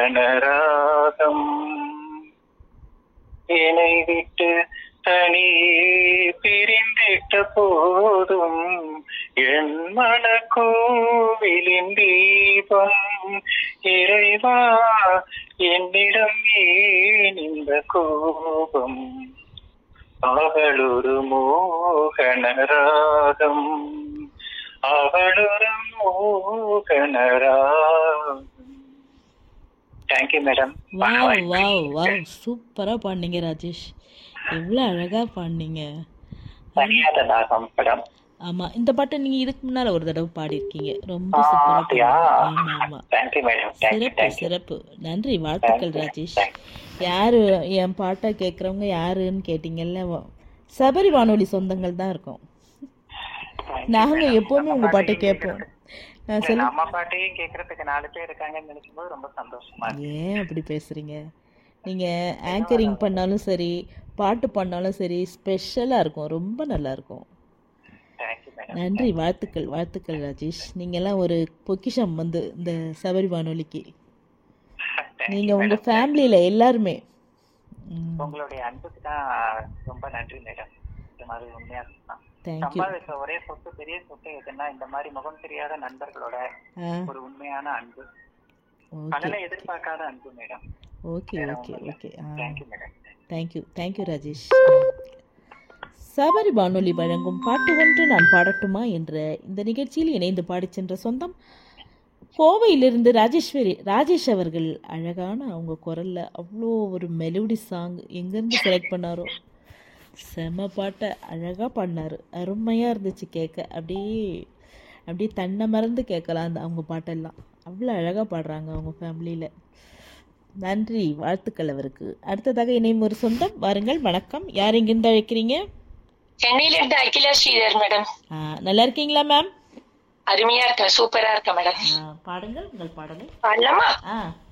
மோகனராகம் என்னை விட்டு தனியே பிரிந்திட்ட போதும் என் மனக்கோவிலின் தீபம் இறைவா என்னிடம் ஏன் இந்த கோபம் அவளொரு மோகனராகம் அவளொரு மோகனராகம் thank you madam wow wow wow சூப்பராக பாடினீங்க ராஜேஷ் எவ்வளோ அழகாக பாடினீங்க சரியாத ராகம் படம் ஆமாம் இந்த பாட்டை நீங்கள் இதுக்கு முன்னால் ஒரு தடவை பாடியிருக்கீங்க ரொம்ப ஆ, சூப்பராக அப்படியா ஆமாம் ஆமாம் தேங்க்யூ மேடம் தேங்க்யூ சிறப்பு தேங்க்யூ சிறப்பு நன்றி வாழ்த்துக்கள் ராஜேஷ் யாரு என் பாட்டை கேட்குறவங்க யாருன்னு கேட்டிங்கல்ல வ- சபரி வானொலி சொந்தங்கள் தான் இருக்கோம் நாங்க எப்பவுமே உங்க பாட்டை கேட்போம் நான் சொல்ல நம்ம பாட்டையும் கேக்குறதுக்கு நாலு பேர் இருக்காங்கன்னு நினைக்கும் போது ரொம்ப சந்தோஷமா இருக்கு ஏன் அப்படி பேசுறீங்க நீங்க ஆங்கரிங் பண்ணாலும் சரி பாட்டு பண்ணாலும் சரி ஸ்பெஷலா இருக்கும் ரொம்ப நல்லா இருக்கும் தேங்க்யூ மேடம் நன்றி வாழ்த்துக்கள் வாழ்த்துக்கள் ராஜேஷ் நீங்கெல்லாம் ஒரு பொக்கிஷம் வந்து இந்த சபரி வானொலிக்கு நீங்க உங்க ஃபேமிலியில எல்லாருமே ம், உங்களுடைய அன்புக்கு தான் ரொம்ப நன்றி மேடம் இந்த மாதிரி உண்மையா சொன்னா தேங்க்யூ சம்பாதிச்ச ஒரே சொத்து பெரிய சொத்து எதுன்னா இந்த மாதிரி முகம் தெரியாத நண்பர்களோட ஆ ஒரு உண்மையான அன்பு ஓகே பலனை எதிர்பார்க்காத அன்பு மேடம் ஓகே ஓகே ஓகே ஆ thank you madam thank you thank you Rajesh Sabari வானொலி வழங்கும் பாட்டு ஒன்று நான் பாடட்டுமா என்ற இந்த நிகழ்ச்சியில் இணைந்து பாடிச் சென்ற சொந்தம் கோவையிலிருந்து ராஜேஸ்வரி ராஜேஷ் அவர்கள் அழகான அவங்க குரல்ல அவ்வளோ ஒரு மெலோடி சாங் எங்கேருந்து செலக்ட் பண்ணாரோ செம பாட்டை அழகாக பாடினாரு அருமையாக இருந்துச்சு கேட்க அப்படியே அப்படியே தன்னை மறந்து கேட்கலாம் அந்த அவங்க பாட்டெல்லாம் அவ்வளோ அழகாக பாடுறாங்க அவங்க ஃபேமிலியில் நன்றி வாழ்த்துக்கள் அவருக்கு அடுத்ததாக இணையும் ஒரு சொந்தம் வாருங்கள் வணக்கம் யார் இங்கிருந்து அழைக்கிறீங்க சென்னையில இருந்து அகிலா ஸ்ரீதர் மேடம் ஆ, நல்லா இருக்கீங்களா மேம் அருமையா இருக்க சூப்பரா இருக்க மேடம் பாடுங்கள் உங்கள் பாடலை பாடலாமா ஆ